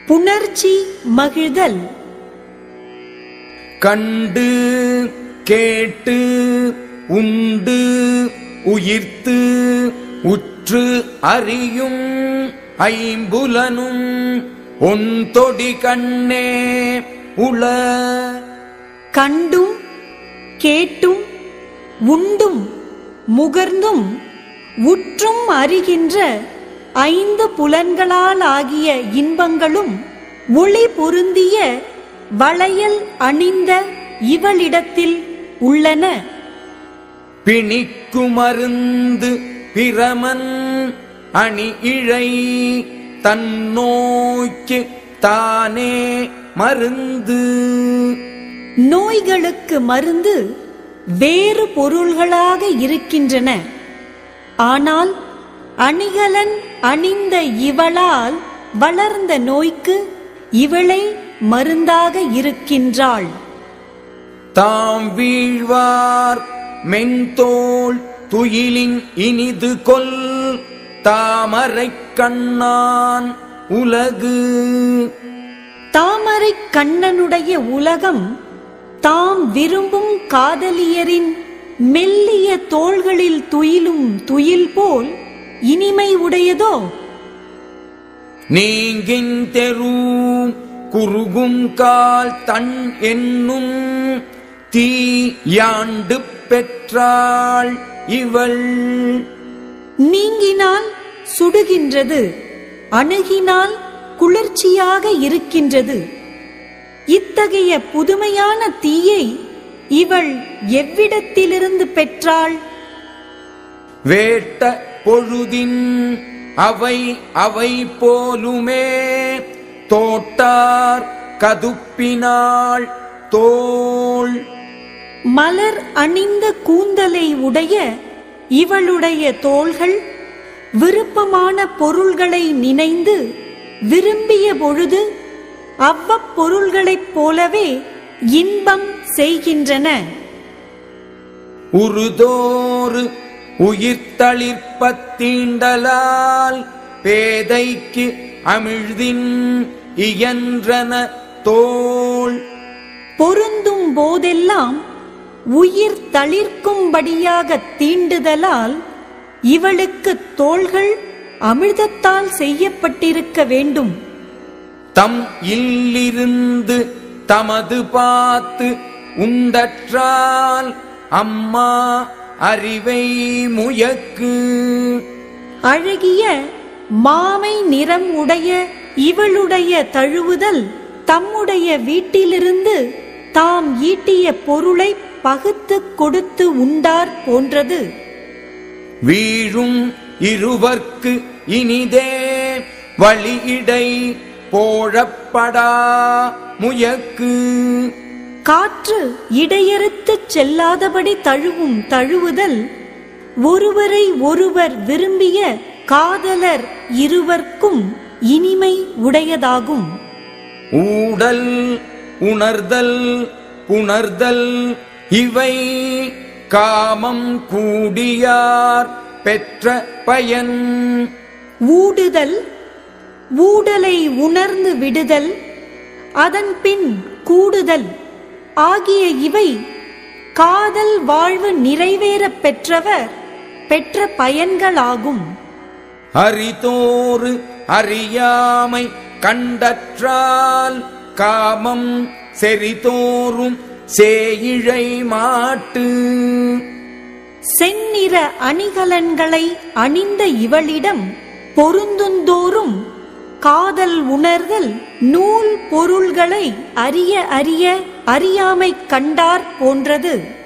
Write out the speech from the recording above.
புணர்ச்சி மகிழ்தல் கண்டு கேட்டு உண்டு உயிர்த்து உற்று அறியும் ஐம்புலனும் ஒன் தொடி கண்ணே உள கண்டும் கேட்டும் உண்டும் முகர்ந்தும் உற்றும் அறிகின்ற ஐந்து புலன்களால் ஆகிய இன்பங்களும் ஒளி பொருந்திய வளையல் அணிந்த இவளிடத்தில் உள்ளன பிணிக்குமருந்து பிரமன் அணி இழை தன்னோய்க்கு தானே மருந்து நோய்களுக்கு மருந்து வேறு பொருள்களாக இருக்கின்றன ஆனால் அணிகலன் அணிந்த இவளால் வளர்ந்த நோய்க்கு இவளே மருந்தாக இருக்கின்றாள் தாம் வீழ்வார் மென்தோள் துயிலின் இனிது கொல் தாமரைக் கண்ணான் உலகு தாமரை கண்ணனுடைய உலகம் தாம் விரும்பும் காதலியரின் மெல்லிய தோள்களில் துயிலும் துயில் போல் இனிமை உடையதோ நீங்கின் தெரு குறுகும் கால் தன் என்னும் தீ யாண்டு பெற்றாள் இவள் நீங்கினால் சுடுகின்றது அணுகினால் குளிர்ச்சியாக இருக்கின்றது இத்தகைய புதுமையான தீயை இவள் எவ்விடத்திலிருந்து பெற்றாள் வேட்ட பொழுதின் அவை அவை போலுமே தோட்டார் கதுப்பினாள் தோள் மலர் அணிந்த கூந்தலை உடைய இவளுடைய தோள்கள் விருப்பமான பொருள்களை நினைந்து விரும்பிய பொழுது அவ்வப்பொருள்களைப் போலவே இன்பம் செய்கின்றன உருதோறு உயிர்த்தளிர்ப்பத்தீண்டலால் பேதைக்கு அமிழ்தின் இயன்றன தோள் பொருந்தும் போதெல்லாம் உயிர் தளிர்க்கும்படியாக தீண்டுதலால் இவளுக்கு தோள்கள் அமிர்தத்தால் செய்யப்பட்டிருக்க வேண்டும் தம் இல்லிருந்து தமது பார்த்து உண்டற்றால் அம்மா அறிவை முயக்கு அழகிய மாமை நிறம் உடைய இவளுடைய தழுவுதல் தம்முடைய வீட்டிலிருந்து தாம் ஈட்டிய பொருளை பகுத்துக் கொடுத்து உண்டார் போன்றது வீழும் இருவர்க்கு இனிதே வழியிடை போழப்படா முயக்கு காற்று இடையறுத்துச் செல்லாதபடி தழுவும் தழுவுதல் ஒருவரை ஒருவர் விரும்பிய காதலர் இருவர்க்கும் இனிமை உடையதாகும் ஊடல் உணர்தல் புணர்தல் இவை காமம் கூடியார் பெற்ற பயன் ஊடுதல் ஊடலை உணர்ந்து விடுதல் அதன்பின் கூடுதல் ஆகிய இவை காதல் வாழ்வு நிறைவேறப் பெற்றவர் பெற்ற பயன்களாகும் அறிதோறு அறியாமை கண்டற்றால் காமம் செறிதோறும் சேயிழை மாட்டு செந்நிற அணிகலன்களை அணிந்த இவளிடம் பொருந்துந்தோறும் காதல் உணர்தல் நூல் பொருள்களை அறிய அறிய அறியாமை கண்டார் போன்றது